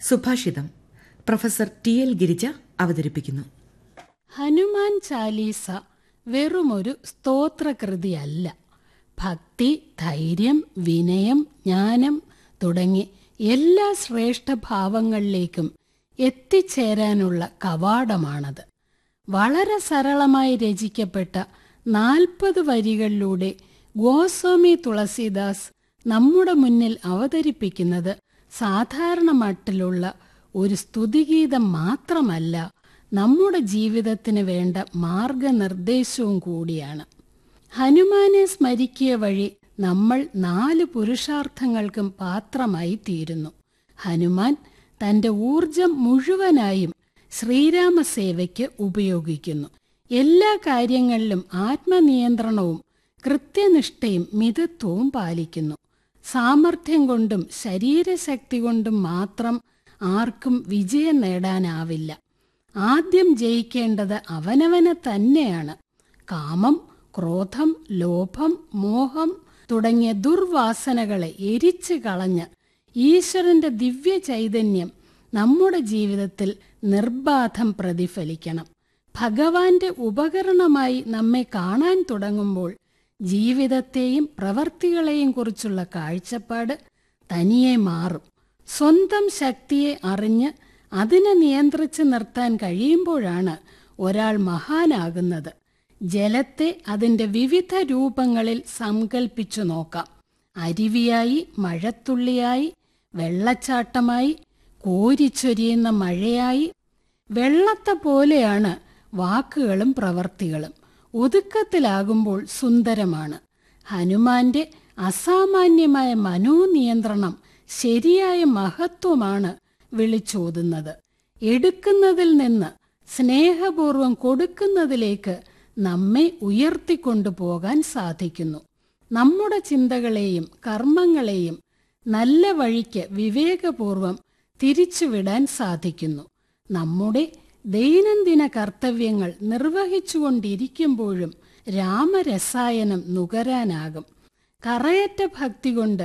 സുഭാഷിതം professor T L Girija അവതരിപ്പിക്കുന്നു ഹനുമാൻ ചാലീസ വെറുമൊരു സ്തോത്രകൃതിയല്ല ഭക്തി ധൈര്യം വിനയം ജ്ഞാനം തുടങ്ങി എല്ലാ ശ്രേഷ്ഠഭാവങ്ങളിലേക്കും എത്തിച്ചേരാനുള്ള കവാടമാണത് വളരെ സരളമായി രചിക്കപ്പെട്ട നാൽപ്പത് വരികളിലൂടെ ഗോസ്വാമി തുളസീദാസ് നമ്മുടെ മുന്നിൽ അവതരിപ്പിക്കുന്നത് സാധാരണ മട്ടിലുള്ള ഒരു സ്തുതിഗീതം മാത്രമല്ല നമ്മുടെ ജീവിതത്തിന് വേണ്ട മാർഗനിർദ്ദേശവും കൂടിയാണ് ഹനുമാനെ സ്മരിക്കുക വഴി നമ്മൾ നാല് പുരുഷാർത്ഥങ്ങൾക്കും പാത്രമായി തീരുന്നു ഹനുമാൻ തന്റെ ഊർജം മുഴുവനായും ശ്രീരാമസേവയ്ക്ക് ഉപയോഗിക്കുന്നു എല്ലാ കാര്യങ്ങളിലും ആത്മനിയന്ത്രണവും കൃത്യനിഷ്ഠയും മിതത്വവും പാലിക്കുന്നു സാമർഥ്യം കൊണ്ടും ശരീരശക്തി കൊണ്ടും മാത്രം ആർക്കും വിജയം നേടാനാവില്ല ആദ്യം ജയിക്കേണ്ടത് അവനവനെ തന്നെയാണ് കാമം ക്രോധം ലോഭം മോഹം തുടങ്ങിയ ദുർവാസനകളെ എരിച്ചു കളഞ്ഞ് ഈശ്വരന്റെ ദിവ്യ ചൈതന്യം നമ്മുടെ ജീവിതത്തിൽ നിർബാധം പ്രതിഫലിക്കണം ഭഗവാന്റെ ഉപകരണമായി നമ്മെ കാണാൻ തുടങ്ങുമ്പോൾ ജീവിതത്തെയും പ്രവർത്തികളെയും കുറിച്ചുള്ള കാഴ്ചപ്പാട് തനിയെ മാറും സ്വന്തം ശക്തിയെ അറിഞ്ഞ് അതിനെ നിയന്ത്രിച്ച് നിർത്താൻ കഴിയുമ്പോഴാണ് ഒരാൾ മഹാനാകുന്നത് ജലത്തെ അതിൻ്റെ വിവിധ രൂപങ്ങളിൽ സങ്കൽപ്പിച്ചു നോക്കാം അരുവിയായി മഴത്തുള്ളിയായി വെള്ളച്ചാട്ടമായി കോരിച്ചൊരിയുന്ന മഴയായി വെള്ളത്തെ പോലെയാണ് വാക്കുകളും പ്രവർത്തികളും ഒതുക്കത്തിലാകുമ്പോൾ സുന്ദരമാണ് ഹനുമാന്റെ അസാമാന്യമായ മനോനിയന്ത്രണം ശരിയായ മഹത്വമാണ് വിളിച്ചോതുന്നത് എടുക്കുന്നതിൽ നിന്ന് സ്നേഹപൂർവം കൊടുക്കുന്നതിലേക്ക് നമ്മെ ഉയർത്തിക്കൊണ്ടുപോകാൻ സാധിക്കുന്നു നമ്മുടെ ചിന്തകളെയും കർമ്മങ്ങളെയും നല്ല വഴിക്ക് വിവേകപൂർവം തിരിച്ചുവിടാൻ സാധിക്കുന്നു നമ്മുടെ ദൈനംദിന കർത്തവ്യങ്ങൾ നിർവഹിച്ചുകൊണ്ടിരിക്കുമ്പോഴും രാമരസായനം നുകരാനാകും കറയറ്റ ഭക്തി കൊണ്ട്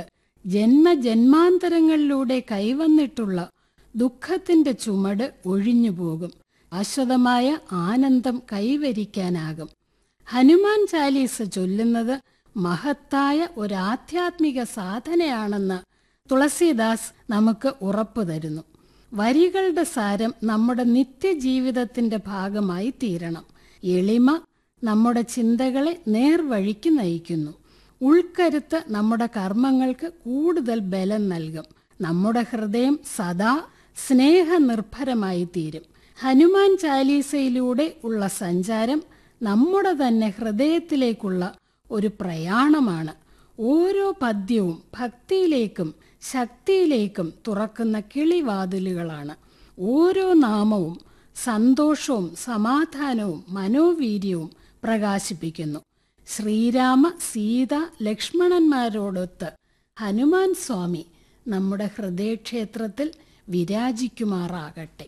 ജന്മജന്മാന്തരങ്ങളിലൂടെ കൈവന്നിട്ടുള്ള ദുഃഖത്തിന്റെ ചുമട് ഒഴിഞ്ഞുപോകും ശാശ്വതമായ ആനന്ദം കൈവരിക്കാനാകും ഹനുമാൻ ചാലീസ ചൊല്ലുന്നത് മഹത്തായ ഒരു ആധ്യാത്മിക സാധനയാണെന്ന് തുളസീദാസ് നമുക്ക് ഉറപ്പു തരുന്നു വരികളുടെ സാരം നമ്മുടെ നിത്യജീവിതത്തിന്റെ ഭാഗമായി തീരണം എളിമ നമ്മുടെ ചിന്തകളെ നേർവഴിക്ക് നയിക്കുന്നു ഉൾക്കരുത്ത് നമ്മുടെ കർമ്മങ്ങൾക്ക് കൂടുതൽ ബലം നൽകും നമ്മുടെ ഹൃദയം സദാ സ്നേഹനിർഭരമായി തീരും ഹനുമാൻ ചാലീസയിലൂടെ ഉള്ള സഞ്ചാരം നമ്മുടെ തന്നെ ഹൃദയത്തിലേക്കുള്ള ഒരു പ്രയാണമാണ് ഓരോ പദ്യവും ഭക്തിയിലേക്കും ശക്തിയിലേക്കും തുറക്കുന്ന കിളിവാതിലുകളാണ് ഓരോ നാമവും സന്തോഷവും സമാധാനവും മനോവീര്യവും പ്രകാശിപ്പിക്കുന്നു ശ്രീരാമ സീത ലക്ഷ്മണന്മാരോടൊത്ത് ഹനുമാൻ സ്വാമി നമ്മുടെ ഹൃദയക്ഷേത്രത്തിൽ വിരാജിക്കുമാറാകട്ടെ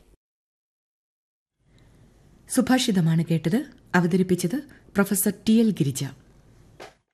സുഭാഷിതമാണ് കേട്ടത് അവതരിപ്പിച്ചത് പ്രൊഫസർ ടി എൽ ഗിരിജ